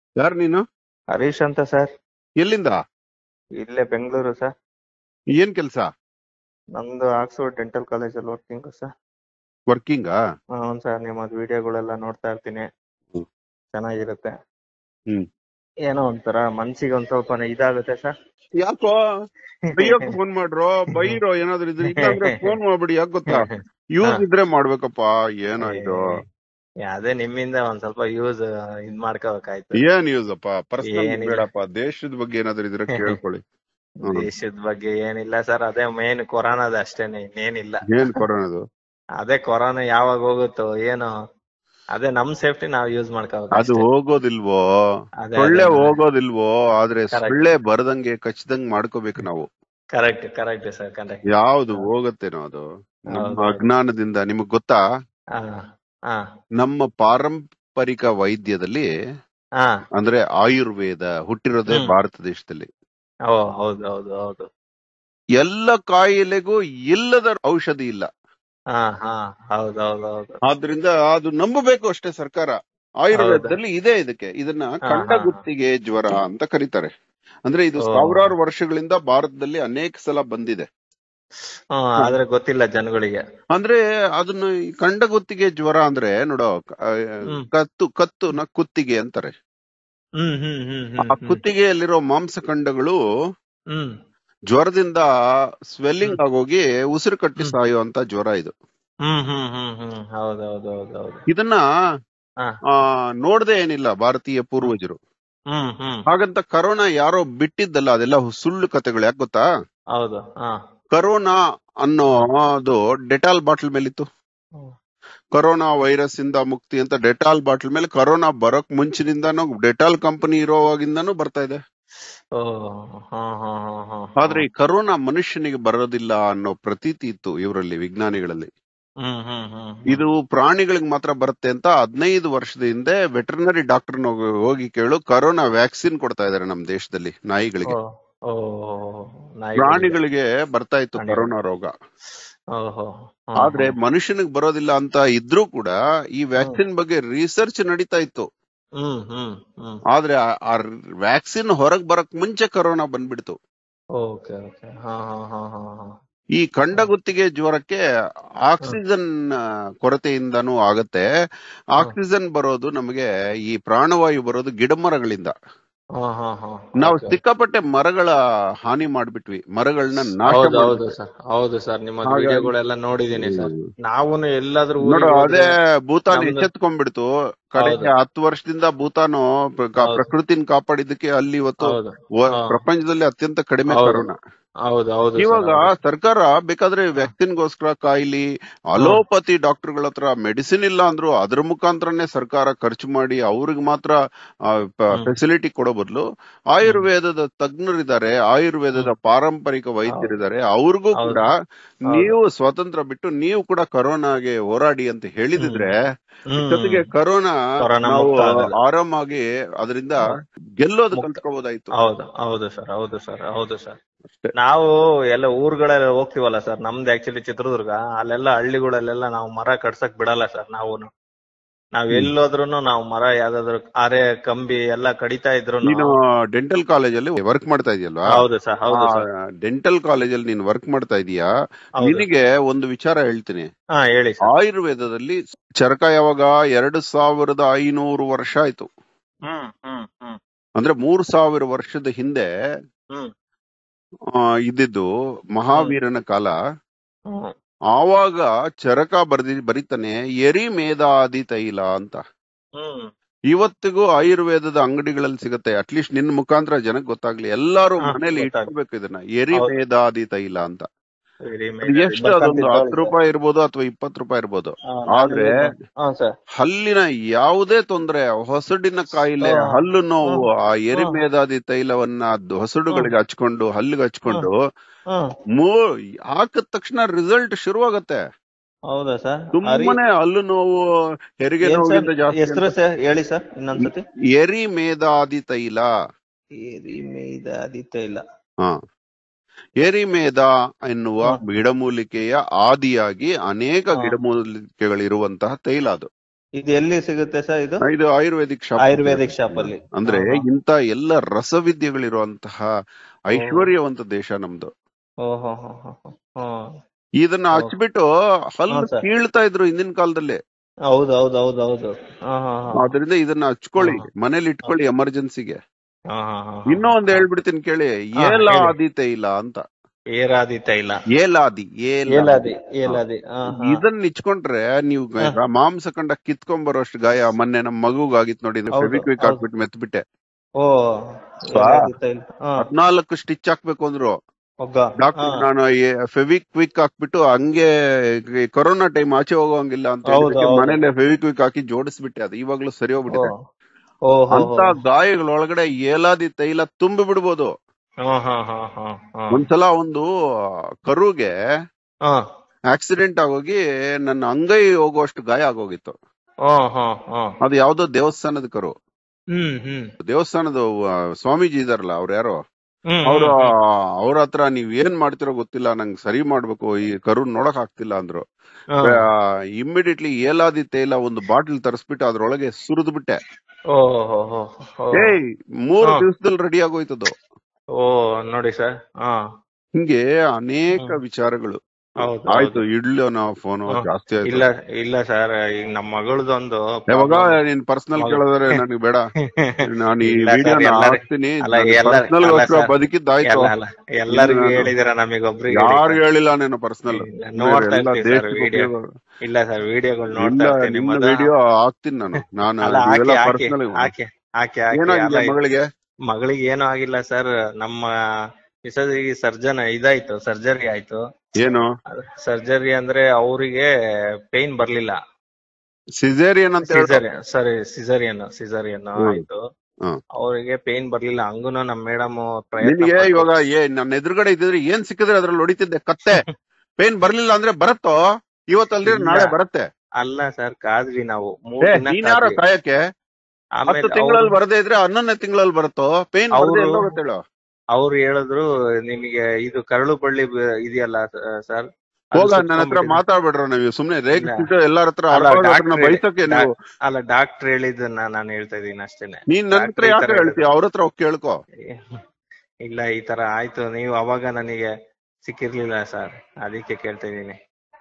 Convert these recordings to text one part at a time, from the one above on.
ಯಾರು ನೀನು ಹರೀಶ್ ಅಂತ ಸರ್ ಎಲ್ಲಿಂದ ಇಲ್ಲೇ ಬೆಂಗಳೂರು ಸರ್ ಏನ್ ಕೆಲ್ಸ ನಮ್ದು ಆಕ್ಸ್ಫೋರ್ಡ್ ಡೆಂಟಲ್ ಕಾಲೇಜಲ್ಲಿ ವರ್ಕಿಂಗ್ ಸರ್ ವರ್ಕಿಂಗಾ ಹ್ಞೂ ಸರ್ ನಿಮ್ಮದು ವಿಡಿಯೋಗಳೆಲ್ಲ ನೋಡ್ತಾ ಇರ್ತೀನಿ ಹ್ಮ್. ಚೆನ್ನಾಗಿರುತ್ತೆ ಹ್ಮ್. ಏನೋ ಒಂಥರ ಮನ್ಸಿಗೆ ಒಂದ್ ಸ್ವಲ್ಪ ಇದಾಗುತ್ತೆ ಸರ್ ಯಾಕೋ ಬೈಯೋಕ್ ಫೋನ್ ಮಾಡ್ರೋ ಬೈರೋ ಏನಾದ್ರು ಇದ್ರೆ ಇಲ್ಲಾಂದ್ರೆ ಫೋನ್ ಮಾಡ್ಬಿಡಿ ಯಾಕೆ ಗೊತ್ತಾ ಯೂಸ್ ಇದ್ರೆ ಮಾಡ್ಬೇಕಪ್ಪ ಏನಾಯ್ತು ಅದೇ ನಿಮ್ಮಿಂದ ಒಂದ್ ಸ್ವಲ್ಪ ಯೂಸ್ ಇದ್ ಮಾಡ್ಕೋಬೇಕಾಯ್ತು ಏನ್ ಯೂಸ್ ಅಪ್ಪ ಪರ್ಸನಲ್ ಏನಿಲ್ಲ. ಬೇಡಪ್ಪ ದೇಶದ ಬಗ್ಗೆ ಏನಾದ್ರು ಇದ್ರೆ ಕೇಳ್ಕೊಳ್ಳಿ ಹ್ಮ್. ದೇಶದ ಬಗ್ಗೆ ಏನಿಲ್ಲ ಸರ್ ಅದೇ ಮೇನ್ ಕೊರೋನಾದ ಅಷ್ಟೇನೆ ಇನ್ನೇನಿಲ್ಲ ಏನ್ ಕೊರೋನದು ಅದೇ ಕೊರೋನಾ ಯಾವಾಗ ಹೋಗುತ್ತೋ ಏನೋ ಅದೇ ನಮ್ ಸೇಫ್ಟಿ ನಾವ್ ಯೂಸ್ ಮಾಡ್ಕೋಬೇಕು ಅದು ಹೋಗೋದಿಲ್ವೋ ಅದೇ ಸೊಳ್ಳೆ ಅದೇ. ಹೋಗೋದಿಲ್ವೋ ಆದ್ರೆ Correct. ಸೊಳ್ಳೆ ಬರದಂಗೆ ಕಚ್ಚದಂಗ್ ಮಾಡ್ಕೋಬೇಕು ನಾವು ಕರೆಕ್ಟ್ ಕರೆಕ್ಟ್ ಸರ್ ಕರೆಕ್ಟ್ ಯಾವ್ದು ಹೋಗತ್ತೇನೋ ಅದು ನಮ್ಮ ಹೌದು. ಅಜ್ಞಾನದಿಂದ ನಿಮಗ್ ಗೊತ್ತಾ ಹಾ ಹಾ ನಮ್ಮ ಪಾರಂಪರಿಕ ವೈದ್ಯದಲ್ಲಿ ಹಾ ಅಂದ್ರೆ ಆಯುರ್ವೇದ ಹುಟ್ಟಿರೋದೇ ಹ್ಮ್. ಭಾರತ ದೇಶದಲ್ಲಿ ಓ ಹೌದು ಹೌದು ಹೌದು ಎಲ್ಲ ಕಾಯಿಲೆಗೂ ಇಲ್ಲದ ಔಷಧಿ ಇಲ್ಲ ಹಾ ಹಾ ಹೌದು ಹೌದು ಹೌದು ಆದ್ರಿಂದ ಅದು ನಂಬಬೇಕು ಅಷ್ಟೇ ಸರ್ಕಾರ ಆಯುರ್ವೇದದಲ್ಲಿ ಇದೆ ಇದಕ್ಕೆ ಇದನ್ನ ಹಾ, ಕಂಡಗುತ್ತಿಗೆ ಜ್ವರ ಅಂತ ಕರೀತಾರೆ ಅಂದ್ರೆ ಇದು ಓ. ಸಾವಿರಾರು ವರ್ಷಗಳಿಂದ ಭಾರತದಲ್ಲಿ ಅನೇಕ ಸಲ ಬಂದಿದೆ ಹ್ಮ್ ಆದ್ರೆ ಗೊತ್ತಿಲ್ಲ ಜನಗಳಿಗೆ ಅಂದ್ರೆ ಅದನ್ನ ಈ ಕಂಡಗುತ್ತಿಗೆ ಜ್ವರ ಅಂದ್ರೆ ನೋಡೋ ಆ, ಹ್ಮ್. ಕತ್ತು ಕತ್ತು ನ ಕುತ್ತಿಗೆ ಅಂತಾರೆ ಹ್ಮ್ ಹ್ಮ್ ಹ್ಮ್ ಆ ಹ್ಮ್ ಹ್ಮ್ ಕುತ್ತಿಗೆಯಲ್ಲಿರೋ ಮಾಂಸಖಂಡಗಳು ಹ್ಮ್ ಜ್ವರದಿಂದ ಸ್ವೆಲ್ಲಿಂಗ್ ಆಗೋಗಿ ಉಸಿರು ಕಟ್ಟಿ ಹ್ಮ್. ಸಾಯುವಂತ ಜ್ವರ ಇದು ಹ್ಮ್ ಹ್ಮ್ ಹ್ಮ್ ಹ್ಮ್ ಹೌದು ಹೌದು ಹೌದು ಹೌದು ಇದನ್ನ ಹಾ. ಆ ನೋಡ್ದೆ ಏನಿಲ್ಲ ಭಾರತೀಯ ಪೂರ್ವಜರು ಹ್ಮ್ ಹ್ಮ್ ಹಾಗಂತ ಕರೋನಾ ಯಾರೋ ಬಿಟ್ಟಿದ್ದಲ್ಲ ಅದೆಲ್ಲ ಸುಳ್ಳು ಕತೆಗಳು ಯಾಕೆ ಗೊತ್ತಾ ಹೌದು ಹಾ ಕರೋನಾ ಅನ್ನೋ ಅದು ಡೆಟಾಲ್ ಬಾಟಲ್ ಮೇಲಿತ್ತು ಹ್ಮ್. ಕರೋನಾ ವೈರಸ್ ಇಂದ ಮುಕ್ತಿ ಅಂತ ಡೆಟಾಲ್ ಬಾಟಲ್ ಮೇಲೆ ಕರೋನಾ ಬರೋಕ್ ಮುಂಚಿನಿಂದಾನು ಡೆಟಾಲ್ ಕಂಪನಿ ಇರೋವಾಗಿಂದಾನು ಬರ್ತಾ ಇದೆ ಓ ಹಾ ಹಾ ಹಾ ಹಾ ಆದ್ರೆ ಈ ಕರೋನಾ ಮನುಷ್ಯನಿಗೆ ಬರೋದಿಲ್ಲ ಅನ್ನೋ ಪ್ರತೀತಿ ಇತ್ತು ಇವರಲ್ಲಿ ವಿಜ್ಞಾನಿಗಳಲ್ಲಿ ಹ್ಮ್ ಹ್ಮ್ ಹ್ಮ್ ಇದು ಪ್ರಾಣಿಗಳಿಗೆ ಮಾತ್ರ ಬರುತ್ತೆ ಅಂತ ಹದಿನೈದು ವರ್ಷದ ಹಿಂದೆ ವೆಟರ್ನರಿ ಡಾಕ್ಟರ್ ಹೋಗಿ ಕೇಳು ಕರೋನಾ ವ್ಯಾಕ್ಸಿನ್ ಕೊಡ್ತಾ ಇದಾರೆ ನಮ್ ದೇಶದಲ್ಲಿ ನಾಯಿಗಳಿಗೆ ಓ ಓ ನಾಯಿಗಳಿಗೆ. ಪ್ರಾಣಿಗಳಿಗೆ ಬರ್ತಾ ಇತ್ತು ಪ್ರಾಣಿಗಳು. ಕರೋನಾ ರೋಗ ಓಹೋ ಹಾ, ಆದ್ರೆ ಹಾ. ಮನುಷ್ಯನಿಗೆ ಬರೋದಿಲ್ಲ ಅಂತ ಇದ್ರೂ ಕೂಡ ಈ ವ್ಯಾಕ್ಸಿನ್ ಬಗ್ಗೆ ರಿಸರ್ಚ್ ನಡೀತಾ ಇತ್ತು ಹ್ಮ್ ಹ್ಮ್ ಹ್ಮ್ ಆದ್ರೆ ಆ- ಆ ವ್ಯಾಕ್ಸಿನ್ ಹೊರಗ್ ಬರಕ್ ಮುಂಚೆ ಕರೋನಾ ಬಂದ್ಬಿಡ್ತು ಓಕೆ ಓಕೆ ಹಾ ಹಾ ಹಾ ಹಾ ಹಾ ಈ ಕಂಡಗುತ್ತಿಗೆ ಜ್ವರಕ್ಕೆ ಆಕ್ಸಿಜನ್ ಆ, ಕೊರತೆಯಿಂದನೂ ಆಗತ್ತೆ ಆಕ್ಸಿಜನ್ ಬರೋದು ನಮಗೆ ಈ ಪ್ರಾಣವಾಯು ಬರೋದು ಗಿಡಮರಗಳಿಂದ ಹಾ ಹಾ ಹಾ ನಾವು ಓಕೆ. ಸಿಕ್ಕಾಪಟ್ಟೆ ಮರಗಳ ಹಾನಿ ಮಾಡ್ಬಿಟ್ವಿ ಮರಗಳನ್ನ ನಾಶ ಹೌದು ಹೌದು ಮಾಡ್ಬಿಟ್ವಿ. ಸರ್ ಹೌದು ಸರ್ ನಿಮ್ಮ ಹಾಗಾಗಿ- ವಿಡಿಯೋಗಳೆಲ್ಲ ನೋಡಿದೀನಿ ಸರ್ ಹ್ಮ್. ನಾವು ಎಲ್ಲಾದ್ರೂ ನೋಡು ಊರಿಗೆ ಅದೇ ಹೋದ್ರೆ ಭೂತಾನ್ ನಮ್ದು- ಎಚ್ಚೆತ್ಕೊಂಡ್ಬಿಡ್ತು ಕಡೆಗೆ ಹೌದು. ಹತ್ತು ವರ್ಷದಿಂದ ಭೂತಾನು ಪ್ರ- ಕ- ಹೌದು. ಪ್ರಕೃತಿನ ಕಾಪಾಡಿದ್ದಕ್ಕೆ ಅಲ್ಲಿ ಇವತ್ತು ಹೌದು ವ- ಹಾ. ಪ್ರಪಂಚದಲ್ಲಿ ಅತ್ಯಂತ ಕಡಿಮೆ ಹೌದು. ಕರೋನಾ ಹೌದು ಹೌದು ಸರ್, ಇವಾಗ ಹೌದು. ಸರ್ಕಾರ ಬೇಕಾದ್ರೆ ವ್ಯಾಕ್ಸಿನ್ ಗೋಸ್ಕರ ಕಾಯಿಲಿ ಅಲೋಪತಿ ಡಾಕ್ಟರ್ಗಳ ಹತ್ರ ಮೆಡಿಸಿನ್ ಇಲ್ಲ ಅಂದ್ರು ಅದ್ರ ಮುಖಾಂತರನೇ ಸರ್ಕಾರ ಖರ್ಚು ಮಾಡಿ ಅವ್ರಿಗೆ ಮಾತ್ರ ಹ್ಮ್. ಫೆಸಿಲಿಟಿ ಕೊಡೋ ಬದಲು ಆಯುರ್ವೇದದ ತಜ್ಞರಿದ್ದಾರೆ ಆಯುರ್ವೇದದ ಪಾರಂಪರಿಕ ವೈದ್ಯರಿದ್ದಾರೆ ಅವ್ರಿಗೂ ಹೌದು. ಕೂಡ ನೀವು ಸ್ವತಂತ್ರ ಬಿಟ್ಟು ನೀವು ಕೂಡ ಕರೋನಾಗೆ ಹೋರಾಡಿ ಅಂತ ಹೇಳಿದಿದ್ರೆ ಹ್ಮ್. ಜೊತೆಗೆ ಕರೋನಾ ಕೊರೋನಾ ನಾವು ಮುಕ್ತ ಆಗಲ್ಲ. ಆರಾಮಾಗಿ ಅದರಿಂದ ಗೆಲ್ಲೋದು ಮುಕ್ತ. ಕಲ್ತ್ಕೋಬೋದಾಯ್ತು ಹೌದು ಹೌದು ಸರ್ ಹೌದು ಸರ್ ಹೌದು ಸರ್ ಅಷ್ಟೇ. ನಾವು ಎಲ್ಲ ಊರುಗಳೆಲ್ಲ ಹೋಗ್ತೀವಲ್ಲ ಸರ್ ನಮ್ದು ಆಕ್ಚುಲಿ ಚಿತ್ರದುರ್ಗ ಅಲ್ಲೆಲ್ಲ ಹಳ್ಳಿಗಳಲ್ಲೆಲ್ಲ ನಾವು ಮರ ಕಡ್ಸಕ್ ಬಿಡಲ್ಲ ಸರ್ ನಾವು ನಾವ್ ಎಲ್ಲೋದ್ರುನು ನಾವು ಮರ ಯಾವ್ದಾದ್ರು ಆರೆ ಕಂಬಿ ಎಲ್ಲ ಕಡಿತಾ ಇದ್ರು ನೀನು ಡೆಂಟಲ್ ಕಾಲೇಜಲ್ಲಿ ವರ್ಕ್ ಮಾಡ್ತಾ ಇದೆಯಲ್ವಾ ಹೌದು ಸರ್ ಹೌದು ಸರ್ ಡೆಂಟಲ್ ಕಾಲೇಜಲ್ಲಿ ನೀನ್ ವರ್ಕ್ ಮಾಡ್ತಾ ಇದೀಯಾ ಹೌದು ನಿನಗೆ ಒಂದು ವಿಚಾರ ಹೇಳ್ತೀನಿ ಹಾ ಹೇಳಿ ಸರ್ ಆಯುರ್ವೇದದಲ್ಲಿ ಚರಕ ಯಾವಾಗ ಎರಡು ಸಾವಿರದ ಐನೂರು ವರ್ಷ ಆಯ್ತು ಹ್ಮ್ ಹ್ಮ್ ಹ್ಮ್ ಅಂದ್ರೆ ಮೂರ್ ಸಾವಿರ ವರ್ಷದ ಹಿಂದೆ ಹ್ಮ್ ಆ, ಇದ್ದಿದ್ದು ಮಹಾವೀರನ ಕಾಲ ಹ್ಮ್ ಆವಾಗ ಚರಕ ಬರ್ದಿ ಬರಿತಾನೆ ಎರಿ ಮೇಧಾದಿ ತೈಲ ಅಂತ ಹ್ಮ್ ಇವತ್ತಿಗೂ ಆಯುರ್ವೇದದ ಅಂಗಡಿಗಳಲ್ಲಿ ಸಿಗುತ್ತೆ ಅಟ್ಲೀಸ್ಟ್ ನಿನ್ ಮುಖಾಂತರ ಜನಕ್ಕೆ ಗೊತ್ತಾಗ್ಲಿ ಎಲ್ಲಾರು ಹಾ, ಮನೇಲಿ ಗೊತ್ತಾಗ್ಲಿ. ಇಟ್ಕೋಬೇಕು ಇದನ್ನ ಎರಿ ಹೌದು. ಮೇಧಾದಿ ತೈಲ ಅಂತ Very ಅದು major. ಎಷ್ಟು ಅದೊಂದು ಹತ್ತು ರೂಪಾಯಿ ಇರ್ಬೋದು ಅಥವಾ ಇಪ್ಪತ್ತು ರೂಪಾಯಿ ಇರ್ಬೋದು ಹಾ, ಆದ್ರೆ ಹಾ ಸರ್ ಹಲ್ಲಿನ ಯಾವುದೇ ತೊಂದ್ರೆ ಹೊಸಡಿನ ಕಾಯಿಲೆ ಹಾ. ಹಲ್ಲು ನೋವು ಹಾ. ಆ ಎರಿಮೇದಾದಿ ತೈಲವನ್ನ ಅದ್ ಹೊಸಡುಗಳಿಗೆ ಹಚ್ಕೊಂಡು ಹಲ್ಲಿಗೆ ಹಚ್ಕೊಂಡು ಹ್ಮ್ ಮೂ ಹಾಕಿದ ತಕ್ಷಣ ರಿಸಲ್ಟ್ ಶುರುವಾಗತ್ತೆ ಹೌದಾ ಸರ್ ಸುಮ್ಮನೆ ಹಲ್ಲು ನೋವು ಹೆರಿಗೆ ನೋವಿಗಿಂತ ಜಾಸ್ತಿ ಹೆಸರು ಅಂತ. ಸರ್ ಹೇಳಿ ಸರ್ ಇನ್ನೊಂದ್ಸತಿ ಎರಿಮೇದಾದಿ ತೈಲ ಆದಿತ್ಯ ಇಲ್ಲ ಹ ಎರಿಮೇದ ಎನ್ನುವ ಹ್ಮ್. ಗಿಡಮೂಲಿಕೆಯ ಆದಿಯಾಗಿ ಅನೇಕ ಹಾ. ಗಿಡಮೂಲಿಕೆಗಳಿರುವಂತಹ ತೈಲ ಅದು ಇದು ಎಲ್ಲಿ ಸಿಗುತ್ತೆ ಸರ್ ಇದು ಇದು ಆಯುರ್ವೇದಿಕ್ ಶಾಪ್ ಆಯುರ್ವೇದಿಕ್ ಶಾಪ್ ಅಲ್ಲಿ ಅಂದ್ರೆ ಹಾ, ಹಾ. ಇಂತ ಎಲ್ಲ ರಸವಿದ್ಯೆಗಳಿರುವಂತಹ ಐಶ್ವರ್ಯವಂತ ದೇಶ ನಮ್ದು ಓ ಹೋ ಹೋ ಹೋ ಹೋ. ಹ್ಮ್. ಇದನ್ನ ಓ. ಹಚ್ಬಿಟ್ಟು ಹಲ್ಲು ಹಾ, sir. ಕೀಳ್ತಾ ಇದ್ರು ಹಿಂದಿನ ಕಾಲದಲ್ಲಿ ಹೌದು ಹೌದು ಹೌದು ಹೌದು ಹಾ ಹಾ ಹಾ ಅದರಿಂದ ಇದನ್ನ ಹಚ್ಕೊಳ್ಳಿ ಹಾ. ಮನೇಲಿ ಇಟ್ಕೊಳ್ಳಿ ಎಮರ್ಜೆನ್ಸಿಗೆ ಹಾ ಹಾ ಹಾ ಇನ್ನೂ ಒಂದ್ ಹೇಳ್ಬಿಡ್ತೀನಿ ಕೇಳಿ ಹಾ, ಏಲಾದಿ ತೈಲ ಅಂತ ಏರಾದಿ ತೈಲ ಏಲಾದಿ ಏಲಾದಿ ಏಲಾದಿ ಏಲಾದಿ ಹಾ ಹಾ ಇದನ್ನ ಇಚ್ಕೊಂಡ್ರೆ ನೀವು ಹಾ. ಮಾಂಸ ಕಂಡ ಕಿತ್ಕೊಂಡ್ ಬರೋಷ್ಟು ಗಾಯ ಮೊನ್ನೆ ನಮ್ ಮಗುಗಾಗಿತ್ ನೋಡಿ ಹೌದು, ಫೆವಿಕ್ವಿಕ್ ಹೌದು. ಹಾಕ್ಬಿಟ್ಟು ಮೆತ್ಬಿಟ್ಟೆ ಓ ಏಲಾದಿ ತೈಲ ಹಾ ಹದ್ನಾಲ್ಕು ಸ್ಟಿಚ್ ಹಾಕ್ಬೇಕು ಅಂದ್ರು ಒಗ್ಗ ಡಾಕ್ಟರ್ ಹಾ. ನಾನು ಫೆವಿಕ್ವಿಕ್ ಹಾಕ್ಬಿಟ್ಟು ಹಂಗೆ ಈ ಕೊರೋನಾ ಟೈಮ್ ಆಚೆ ಹೋಗೋಂಗಿಲ್ಲ ಅಂತ ಹೌದು, ಹೇಳಿದಕ್ಕೆ ಹೌದು. ಮನೇಲೆ ಫೆವಿಕ್ವಿಕ್ ಹಾಕಿ ಜೋಡಿಸ್ಬಿಟ್ಟೆ ಅದು ಇವಾಗ್ಲೂ ಸರಿ ಓ ಹೋಗ್ಬಿಟ್ಟಿದೆ ಓ ಹೋ ಅಂತ ಗಾಯಗಳೊಳಗಡೆ ಏಲಾದಿ ತೈಲ ತುಂಬಿ ಬಿಡ್ಬೋದು ಹಾ ಹಾ ಹಾ ಹಾ ಹಾ ಒಂದ್ಸಲ ಒಂದು ಕರುಗೆ ಹಾ ಆಕ್ಸಿಡೆಂಟ್ ಆಗೋಗಿ ನನ್ನ ಅಂಗೈ ಹೋಗುವಷ್ಟು ಗಾಯ ಆಗೋಗಿತ್ತು ಹಾ ಹಾ ಹಾ ಅದು ಯಾವ್ದೋ ದೇವಸ್ಥಾನದ ಕರು ಹ್ಮ್ ಹ್ಮ್ ದೇವಸ್ಥಾನದ ಆ, ಸ್ವಾಮೀಜಿ ಇದಾರಲ್ಲ ಅವ್ರು ಯಾರೋ ಹ್ಮ್ ಅವ್ರು ಹ್ಮ್, ಅವ್ರ ಹತ್ರ ನೀವ್ ಏನ್ ಮಾಡ್ತಿರೋ ಗೊತ್ತಿಲ್ಲ ನಂಗೆ ಸರಿ ಮಾಡ್ಬೇಕು ಈ ಕರು ನೋಡಕ್ ಆಗ್ತಿಲ್ಲ ಅಂದ್ರು ಹಾ. ಇಮ್ಮಿಡಿಯೇಟ್ಲಿ ಏಲಾದಿ ತೈಲ ಒಂದು ಬಾಟಲ್ ತರಿಸ್ಬಿಟ್ಟು ಅದ್ರೊಳಗೆ ಸುರಿದು ಬಿಟ್ಟೆ ಓ ಹೋ ಹೋ ಹೋ ಏಯ್ ಮೂರ್ ಹಾ. ದಿವಸದಲ್ಲಿ ರೆಡಿ ಆಗೋಯ್ತದು ಓ ನೋಡಿ ಸರ್ ಹಾ ಹಿಂಗೆ ಅನೇಕ ಹ್ಮ್. ವಿಚಾರಗಳು ಹೌದು ಆಯ್ತು ಹೌದು. ಇಡ್ಲೋ ನಾವು ಫೋನ್ ಹಾ. ಜಾಸ್ತಿ ಆಯ್ತು ಇಲ್ಲ ಇಲ್ಲ ಸರ್ ಈಗ ನಮ್ಮ ಮಗಳದೊಂದು ಯಾವಾಗ problem. ನೀನ್ ಪರ್ಸನಲ್ ಮಗ- ಕೇಳಿದ್ರೆ ನನಗೆ ಬೇಡ ನಾನು ಈ ಇಲ್ಲ sir, ವಿಡಿಯೋನ ಎಲ್ಲಾರಿ- ಹಾಕ್ತೀನಿ ಅಲ್ಲ, ಎಲ್ಲ- ಪರ್ಸನಲ್ ಅಲ್ಲ ಗೋಸ್ಕರ sir. ಬದುಕಿದ್ದಾಯ್ತು ಎಲ್ಲ ಅಲ್ಲ ಎಲ್ಲರಿಗೂ ಇಲ್ಲ, ಹೇಳಿದಿರ ನಮಗೊಬ್ರಿಗೆ ಯಾರು ಹೇಳಿಲ್ಲ ನೀನು ಪರ್ಸನಲ್ ಇಲ್ಲ, ನೋಡ್ತಾ ಎಲ್ಲ ಇರ್ತೀವಿ ಸರ್ ದೇಶಕ್ಕೆ ವಿಡಿಯೋ ಉಪಯೋಗ ಇಲ್ಲ ಸರ್ ವಿಡಿಯೋಗಳು ಇಲ್ಲ ನೋಡ್ತಾ ಇರ್ತೀನಿ ನಿನ್ನ ನಿಮ್ಮದ ವಿಡಿಯೋ ಹಾಕ್ತೀನಿ ನಾನು ನಾನು ಅಲ್ಲ ಹಾಕಿ ಇವೆಲ್ಲ ಹಾಕಿ ಪರ್ಸನಲ್ ಹಾಕಿ ಹಾಕಿ ಹಾಕಿ ಅಲ್ಲ ಏನಾಗಿದೆ ಇದು- ಮಗಳಿಗೆ ಮಗಳಿಗೆ ಏನೂ ಆಗಿಲ್ಲ ಸರ್ ನಮ್ಮ ಮಿಸಸ್ಗೆ ಸರ್ಜನ್ ಇದಾಯ್ತು ಸರ್ಜರಿ ಆಯ್ತು ಏನು ಸರ್ಜರಿ ಅಂದ್ರೆ ಅವರಿಗೆ ಪೇನ್ ಬರ್ಲಿಲ್ಲ ಸಿಸೇರಿಯನ್ ಅಂತ ಹೇಳು ಸಿಸರಿಯನ್ ಸರಿ ಸಿಸರಿಯನ್ ಸಿಸರಿಯನ್ ಹ್ಮ್. ಆಯ್ತು ಹ್ಮ್. ಅವರಿಗೆ ಪೇನ್ ಬರ್ಲಿಲ್ಲ ಹಂಗೂನು ನಮ್ ಮೇಡಮ್ ನಿನ್ಗೆ ಇವಾಗ ಏ ನನ್ನ ಎದುರುಗಡೆ ಇದ್ದಿದ್ರೆ ಏನ್ ಸಿಕ್ಕಿದ್ರೆ ಅದ್ರಲ್ಲಿ ಹೊಡಿತಿದ್ದೆ ಕತ್ತೆ ಪೇನ್ ಬರ್ಲಿಲ್ಲ ಅಂದ್ರೆ ಬರತ್ತೋ ಇವತ್ತಲ್ದಿರ ಇಲ್ಲ. ನಾಳೆ ಬರತ್ತೆ ಅಲ್ಲ ಸರ್ ಕಾದ್ವಿ ನಾವು ಮೂರ್ ಏ, ದಿನ ನೀನ್ ಯಾರೋ ಕಾದ್ವಿ. ಕಾಯಕ್ಕೆ ಹತ್ತು ಆಮೇಲೆ ತಿಂಗಳಲ್ಲಿ ಬರದೇ ಇದ್ರೆ ಹನ್ನೊಂದನೇ ತಿಂಗಳಲ್ಲಿ ಬರುತ್ತೋ ಪೇನ್ ಬರದೇ ಅವ್ರು- ಎಲ್ಲೋಗುತ್ತೆ ಹೇಳು ಅವ್ರು ಹೇಳಿದ್ರು ನಿಮಗೆ ಇದು ಕರಳು ಬಳ್ಳಿ ಬ- ಇದೆಯಲ್ಲ ಸರ್ ಹೋಗ ನನ್ನ ಹತ್ರ ಮಾತಾಡ್ಬೇಡ್ರ ನೀವು ಸುಮ್ನೆ ರೇಗಿಸ್ಬಿಟ್ಟು ಎಲ್ಲಾರ ಹತ್ರ ಅಲ್ಲ, ಅರವಾಗ ಹತ್ರನ ಡಾಕ್ಟ್ರೇ- ಬೈಸಕ್ಕೆ ನೀವು ಅಲ್ಲ ಡಾಕ್ಟರ್ ಹೇಳಿದ್ದನ್ನ ನಾನು ಹೇಳ್ತಾ ಇದೀನಿ ಅಷ್ಟೇನೆ ನೀನ್ ನನ್ನ ಹತ್ರ ಡಾಕ್ಟ್ರ್ ಈ ಯಾಕೆ ತರ ಹೇಳ್ತೀಯ ಅವ್ರ ಹತ್ರ ಹೋಗಿ ಕೇಳ್ಕೊ ಇಲ್ಲ ಈ ತರ ಆಯ್ತು ನೀವು ಅವಾಗ ನನಗೆ ಸಿಕ್ಕಿರ್ಲಿಲ್ಲ ಸರ್ ಅದಕ್ಕೆ ಕೇಳ್ತಾ ಇದೀನಿ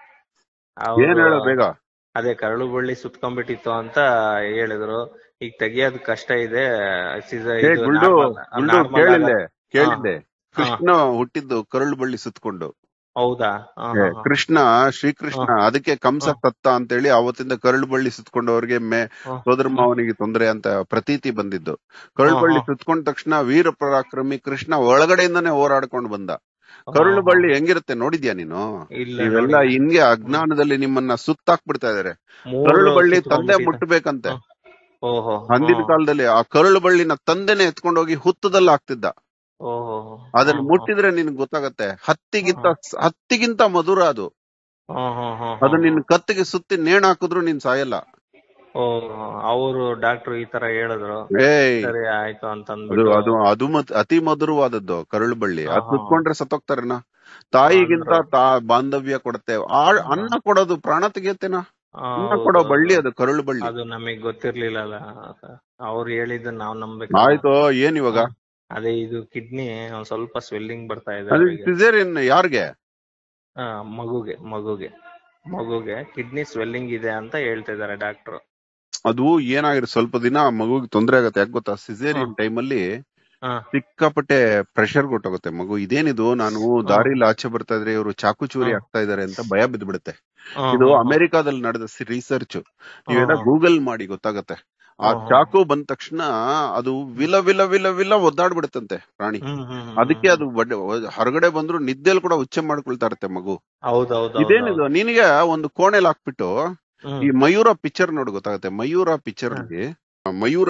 ಅವ್ರು ಏನ್ ಹೇಳು ಬೇಗ ಅದೇ ಕರಳು ಬಳ್ಳಿ ಸುತ್ಕೊಂಡ್ಬಿಟ್ಟಿತ್ತು ಅಂತ ಹೇಳಿದ್ರು ಈಗ ತೆಗಿಯೋದು ಕಷ್ಟ ಇದೆ ಸೀಸ- ಏ ಇದು ಗುಲ್ಡು normal- ಗುಲ್ಡು normal ಕೇಳಿಲ್ಲೆ ಆಗ- ಕೇಳಿದ್ದೆ ಹಾ. ಕೃಷ್ಣ ಹುಟ್ಟಿದ್ದು ಕರುಳು ಬಳ್ಳಿ ಸುತ್ಕೊಂಡು ಹೌದಾ ಹಾ, ಏ, ಹಾ, ಹಾ. ಕೃಷ್ಣ ಶ್ರೀಕೃಷ್ಣ ಅದಕ್ಕೆ ಕಂಸ ತತ್ತ ಅಂತೇಳಿ ಅವತ್ತಿಂದ ಕರುಳು ಬಳ್ಳಿ ಸುತ್ಕೊಂಡವ್ರಿಗೆ ಮೇ ಹಾ. ಸೋದರ ಮಾವನಿಗೆ ತೊಂದರೆ ಅಂತ ಪ್ರತೀತಿ ಬಂದಿದ್ದು ಕರುಳು ಹಾ, ಬಳ್ಳಿ ಹಾ. ಸುತ್ಕೊಂಡ ತಕ್ಷಣ ವೀರ ಪರಾಕ್ರಮಿ ಕೃಷ್ಣ ಒಳಗಡೆಯಿಂದಾನೆ ಹೋರಾಡ್ಕೊಂಡು ಬಂದ ಕರುಳು ಬಳ್ಳಿ ಹೆಂಗಿರುತ್ತೆ ನೋಡಿದ್ಯಾ ನೀನು ಇಲ್ಲ ಇವೆಲ್ಲ ನೋಡಿ. ಹಿಂಗೆ ಅಜ್ಞಾನದಲ್ಲಿ ನಿಮ್ಮನ್ನ ಸುತ್ತಾಕ್ಬಿಡ್ತಾ ಇದಾರೆ ಮೂರು ಕರುಳು ಬಳ್ಳಿ ತಂದೆ ಸುತ್ಕೊಂಡ್ಬಿಟ್ಟಿದೆ. ಮುಟ್ಟಬೇಕಂತೆ ಓಹೋ ಅಂದಿನ ಹಾ. ಕಾಲದಲ್ಲಿ ಆ ಕರುಳು ಬಳ್ಳಿನ ತಂದೆನೆ ಎತ್ಕೊಂಡೋಗಿ ಹುತ್ತದಲ್ಲಿ ಹಾಕ್ತಿದ್ದ ಓಹೋ ಅದನ್ನ ಹಾ, ಮುಟ್ಟಿದ್ರೆ ನಿನ್ಗೆ ಗೊತ್ತಾಗತ್ತೆ ಹತ್ತಿಗಿಂತ ಹತ್ತಿಗಿಂತ ಮಧುರ ಅದು ಹಾ, ಹಾ, ಹಾ, ಅದು ಹಾ. ನಿನ್ ಕತ್ತಿಗೆ ಸುತ್ತಿ ನೇಣ್ ಹಾಕಿದ್ರು ನೀನ್ ಸಾಯಲ್ಲ ಓ ಅವರು ಡಾಕ್ಟರ್ ಈ ತರ ಹೇಳಿದ್ರು ಏಯ್ ಸರಿ ಆಯ್ತು ಅಂತ ಅದು ಅಂದ್ಬಿಟ್ಟು ಅದು ಅದು ಮತ್ ಅತಿ ಮಧುರವಾದದ್ದು ಕರುಳು ಬಳ್ಳಿ ಹಾ, ಅದ್ ಹಾ. ಸುತ್ಕೊಂಡ್ರೆ ಸತ್ತೋಗ್ತಾರೇನ ತಾಯಿಗಿಂತ ಅಂದ್ರು. ತಾ ಬಾಂಧವ್ಯ ಕೊಡುತ್ತೆ ಆ ಅನ್ನ ಕೊಡೋದು ಪ್ರಾಣ ತೆಗಿಯತ್ತೇನ ಆ, ಅನ್ನ ಹೌದು, ಕೊಡೋ ಹೌದು. ಬಳ್ಳಿ ಅದು ಕರುಳು ಬಳ್ಳಿ ಅದು ನಮಗ್ ಗೊತ್ತಿರ್ಲಿಲ್ಲಲ್ಲ ಅವ್ರು ಹೇಳಿದ್ದು ನಾವ್ ನಂಬೇಕು ಆಯ್ತು ಏನ್ ಇವಾಗ ಅದೇ ಇದು ಕಿಡ್ನಿ ಒಂದ್ ಸ್ವಲ್ಪ ಸ್ವೆಲ್ಲಿಂಗ್ ಬರ್ತಾ ಇದೆ ಅದು ಅವ್ರಿಗೆ. ಸಿಸೇರಿಯನ್ ಯಾರ್ಗೆ ಆ, ಮಗುಗೆ ಮಗುಗೆ ಮಗುಗೆ ಕಿಡ್ನಿ ಸ್ವೆಲ್ಲಿಂಗ್ ಇದೆ ಅಂತ ಹೇಳ್ತಾ ಇದಾರೆ ಡಾಕ್ಟರ್ ಅದು ಏನಾಗಿರೋ ಸ್ವಲ್ಪ ದಿನ ಮಗುಗೆ ತೊಂದ್ರೆ ಆಗತ್ತೆ ಯಾಕೆ ಗೊತ್ತಾ ಸಿಸೇರಿಯನ್ ಟೈಮಲ್ಲಿ ಹಾ ಸಿಕ್ಕಾಪಟ್ಟೆ ಪ್ರೆಷರ್ ಕೊಟ್ಟೋಗುತ್ತೆ ಮಗು ಇದೇನಿದು ನಾನು ದಾರಿಲಿ ಆಚೆ ಬರ್ತಾ ಇದ್ರೆ ಇವರು ಚಾಕು ಚೂರಿ ಹಾ. ಆಗ್ತಾ ಇದಾರೆ ಅಂತ ಭಯ ಬಿದ್ಬಿಡುತ್ತೆ ಹಾ, ಇದು ಹಾ, ಹಾ. ಅಮೆರಿಕಾದಲ್ಲಿ ನಡೆದ ರಿಸರ್ಚ್ ನೀವೆಲ್ಲ ಹಾ. ಗೂಗಲ್ ಮಾಡಿ ಗೊತ್ತಾಗತ್ತೆ ಆ ಹಾ, ಹಾ. ಚಾಕು ಬಂದ ತಕ್ಷಣ ಅದು ವಿಲ ವಿಲ ವಿಲ ವಿಲ ಒದ್ದಾಡ್ಬಿಡುತ್ತಂತೆ ಪ್ರಾಣಿ ಹ್ಮ್, ಹ್ಮ್, ಹ್ಮ್, ಅದಕ್ಕೆ ಹ್ಮ್. ಅದು ಬಡ್ಡೆ- ಹೊರಗಡೆ ಬಂದ್ರು ನಿದ್ದೆಲ್ ಕೂಡ ಉಚ್ಚೆ ಮಾಡ್ಕೊಳ್ತಾ ಇರುತ್ತೆ ಮಗು ಹೌದ್ ಹೌದ್ ಹೌದ್ ಇದೇನಿದು ಹೌದ್. ನಿನಗೆ ಒಂದು ಕೋಣೆಲ್ ಹಾಕ್ಬಿಟ್ಟು ಹ್ಮ್. ಈ ಮಯೂರ ಪಿಕ್ಚರ್ ನೋಡು ಗೊತ್ತಾಗುತ್ತೆ ಮಯೂರ ಪಿಕ್ಚರ್ ಅಲ್ಲಿ ಮಯೂರ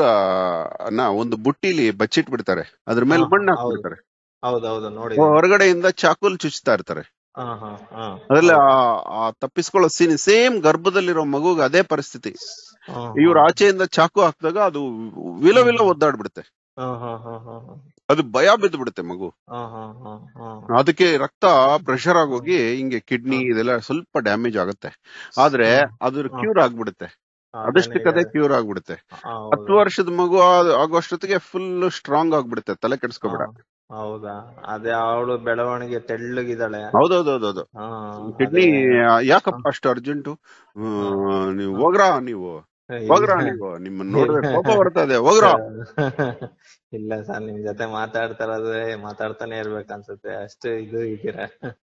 ನ ಒಂದು ಬುಟ್ಟಿಲಿ ಬಚ್ಚಿಟ್ಬಿಡ್ತಾರೆ ಅದ್ರ ಮೇಲೆ ಹಾ, ಮಣ್ಣು ಹೌದು. ಹಾಕ್ಬಿಡ್ತಾರೆ ಹೌದ್ ಹೌದು ನೋಡಿ ಹೊರಗಡೆಯಿಂದ ಚಾಕುಲ್ ಚುಚ್ತಾ ಇರ್ತಾರೆ ಹಾ ಹಾ ಹಾ ಅದ್ರಲ್ಲಿ ಆ- ಆ ತಪ್ಪಿಸ್ಕೊಳ್ಳೋ ಸೀನ್ ಸೇಮ್ ಗರ್ಭದಲ್ಲಿರೋ ಮಗುಗೆ ಅದೇ ಪರಿಸ್ಥಿತಿ ಹಾ, ಇವ್ರು ಆಚೆಯಿಂದ ಚಾಕು ಹಾಕಿದಾಗ ಅದು ವಿಲ ವಿಲ ಒದ್ದಾಡ್ಬಿಡುತ್ತೆ ಹಾ, ಹಾ, ಹಾ, ಹಾ, ಹಾ. ಅದು ಭಯ ಬಿದ್ದು ಬಿಡುತ್ತೆ ಮಗು ಹಾ, ಹಾ, ಹಾ, ಹಾ. ಅದಕ್ಕೆ ರಕ್ತ ಪ್ರೆಷರ್ ಆಗೋಗಿ ಹಿಂಗೆ ಕಿಡ್ನಿ ಇದೆಲ್ಲ ಸ್ವಲ್ಪ ಡ್ಯಾಮೇಜ್ ಆಗುತ್ತೆ ಆದ್ರೆ ಅದ್ರ ಕ್ಯೂರ್ ಆಗ್ಬಿಡುತ್ತೆ ಅದಷ್ಟಕ್ಕದೇ ಕ್ಯೂರ್ ಆಗ್ಬಿಡುತ್ತೆ ಹತ್ತು ವರ್ಷದ ಮಗು ಆ- ಆಗೋಷ್ಟೊತ್ತಿಗೆ ಫುಲ್ ಸ್ಟ್ರಾಂಗ್ ಆಗ್ಬಿಡುತ್ತೆ ತಲೆ ಕೆಡ್ಸ್ಕೊಬೇಡ ಹೌದಾ ಅದೇ ಅವಳು ಬೆಳವಣಿಗೆ ತೆಳ್ಳಗಿದ್ದಾಳೆ ಹೌದೌದೌದೌದು ಹಾ ಕಿಡ್ನಿ ಯಾಕಪ್ಪ ಅಷ್ಟು ಅರ್ಜೆಂಟು ನೀವು ಹೋಗ್ರಾ ನೀವು ಹೋಗ್ರಾ ನೀವು ನಿಮ್ಮನ್ನ ನೋಡಿದ್ರೆ ಕೋಪ ಬರ್ತದೆ ಹೋಗ್ರಾ ಇಲ್ಲ ಸರ್ ನಿಮ್ ಜೊತೆ ಮಾತಾಡ್ತಾ ಇರೋದೇ ಮಾತಾಡ್ತಾನೆ ಇರ್ಬೇಕು ಅನ್ಸುತ್ತೆ ಅಷ್ಟು ಇದು ಇದ್ದೀರಾ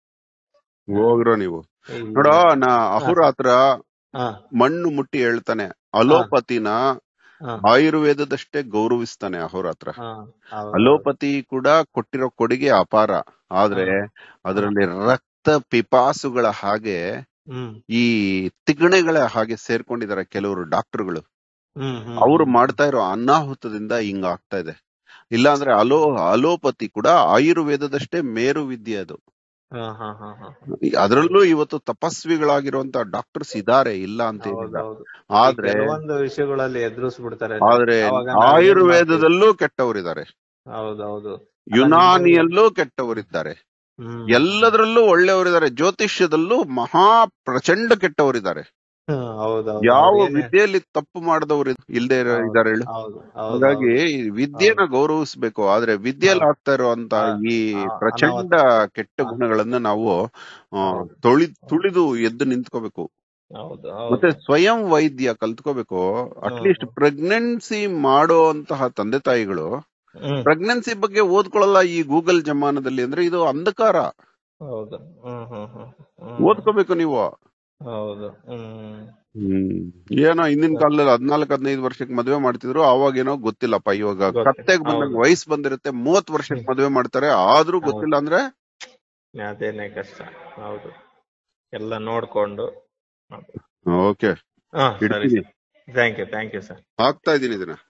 ಹೋಗ್ರೋ ನೀವು ಇಲ್ಲ. ನೋಡೋ ನಾ ಅಹುರಾತ್ರ ಹಾ ಮಣ್ಣು ಮುಟ್ಟಿ ಹೇಳ್ತಾನೆ ಅಲೋಪತಿನ ಹಾ ಆಯುರ್ವೇದದಷ್ಟೇ ಗೌರವಿಸ್ತಾನೆ ಅಹೋರಾತ್ರ ಹಾ ಹೌದು. ಅಲೋಪತಿ ಕೂಡ ಕೊಟ್ಟಿರೋ ಕೊಡುಗೆ ಅಪಾರ ಆದ್ರೆ ಅದರಲ್ಲಿ ರಕ್ತ ಪಿಪಾಸುಗಳ ಹಾಗೆ ಹ್ಮ್ ಈ ತಿಗಣೆಗಳ ಹಾಗೆ ಸೇರ್ಕೊಂಡಿದ್ದಾರೆ ಕೆಲವರು ಡಾಕ್ಟರ್ಗಳು ಹ್ಮ್ ಹ್ಮ್ ಅವ್ರು ಮಾಡ್ತಾ ಇರೋ ಅನಾಹುತದಿಂದ ಹಿಂಗ ಆಗ್ತಾ ಇದೆ ಇಲ್ಲ ಅಂದ್ರೆ ಅಲೋ ಅಲೋಪತಿ ಕೂಡ ಆಯುರ್ವೇದದಷ್ಟೇ ಮೇರು ವಿದ್ಯೆ ಅದು ಹಾ ಹಾ ಹಾ ಹಾ ಅದರಲ್ಲೂ ಇವತ್ತು ತಪಸ್ವಿಗಳಾಗಿರುವಂತ ಡಾಕ್ಟರ್ಸ್ ಇದಾರೆ ಇಲ್ಲ ಅಂತ ಏನಿಲ್ಲ ಹೌದೌದು ಆದ್ರೆ ಕೆಲವೊಂದು ವಿಷಯಗಳಲ್ಲಿ ಎದುರಿಸ್ಬಿಡ್ತಾರೆ ಆದ್ರೆ ಅವಾಗ ನಾವ್ ಏನ್ ಆಯುರ್ವೇದದಲ್ಲೂ ಕೆಟ್ಟವರಿದ್ದಾರೆ ಹೌದೌದು ಯುನಾನಿಯಲ್ಲೂ ಕೆಟ್ಟವರಿದ್ದಾರೆ ಹ್ಮ್ ಎಲ್ಲದರಲ್ಲೂ ಒಳ್ಳೆಯವರಿದ್ದಾರೆ ಜ್ಯೋತಿಷ್ಯದಲ್ಲೂ ಮಹಾ ಪ್ರಚಂಡ ಕೆಟ್ಟವರಿದ್ದಾರೆ ಹ್ಮ್, ಹೌದೌದು ಯಾವ ಏನೇ- ವಿದ್ಯೆಯಲ್ಲಿ ತಪ್ಪು ಮಾಡಿದವರು ಇಲ್ದೇ ಇರೋ ಹೌದು. ಇದಾರೆ ಹೇಳು ಹೌದು ಹೌದು ಹಾಗಾಗಿ ಈ ವಿದ್ಯೆನ ಗೌರವಿಸ್ಬೇಕು ಆದ್ರೆ ವಿದ್ಯೆಯಲ್ಲಿ ಆಗ್ತಾ ಇರುವಂತ ಹಾ. ಈ ಹಾ, ಪ್ರಚಂಡ ಕೆಟ್ಟ ಹಾ. ಗುಣಗಳನ್ನ ನಾವು ಆ, ಹೌದು. ತೊಳಿ ತುಳಿದು ಎದ್ದು ನಿಂತ್ಕೋಬೇಕು ಹೌದು ಮತ್ತೆ ಹೌದು ಸ್ವಯಂ ವೈದ್ಯ ಕಲ್ತ್ಕೋಬೇಕು ಅಟ್ಲೀಸ್ಟ್ ಪ್ರೆಗ್ನೆನ್ಸಿ ಮಾಡುವಂತಹ ತಂದೆ ತಾಯಿಗಳು ಹ್ಮ್ ಪ್ರೆಗ್ನೆನ್ಸಿ ಬಗ್ಗೆ ಓದ್ಕೊಳ್ಳಲ್ಲ ಈ ಗೂಗಲ್ ಜಮಾನದಲ್ಲಿ ಅಂದ್ರೆ ಇದು ಅಂಧಕಾರ ಹೌದು ಹ್ಮ್ ಹ್ಮ್ ಹ್ಮ್ ಹ್ಮ್ ಓದ್ಕೋಬೇಕು ನೀವು ಹೌದು ಹ್ಮ್ ಹ್ಮ್ ಏನೋ ಹಿಂದಿನ ಕಾಲದಲ್ಲಿ ಹದ್ನಾಲ್ಕ್ ಹದಿನೈದು ವರ್ಷಕ್ಕೆ ಮದ್ವೆ ಮಾಡ್ತಿದ್ರು ಅವಾಗೇನೋ ಗೊತ್ತಿಲ್ಲಪ್ಪ ಇವಾಗ ಗೊತ್ತಿಲ್ಲ. ಕತ್ತೆಗ್ ಬಂದಂಗ್ ಹೌದು. ವಯಸ್ಸು ಬಂದಿರುತ್ತೆ ಮೂವತ್ ವರ್ಷಕ್ಕೆ ಮದ್ವೆ ಮಾಡ್ತಾರೆ ಆದ್ರೂ ಹೌದು. ಗೊತ್ತಿಲ್ಲ ಅಂದ್ರೆ ಅದೇನೆ ಕಷ್ಟ ಹೌದು ಎಲ್ಲ ನೋಡ್ಕೊಂಡು ಓಕೆ ಹಾ ಸರಿ ಇಡ್ತೀನಿ thank you thank you sir ಹಾಕ್ತಾ ಇದೀನಿ ಇದನ್ನ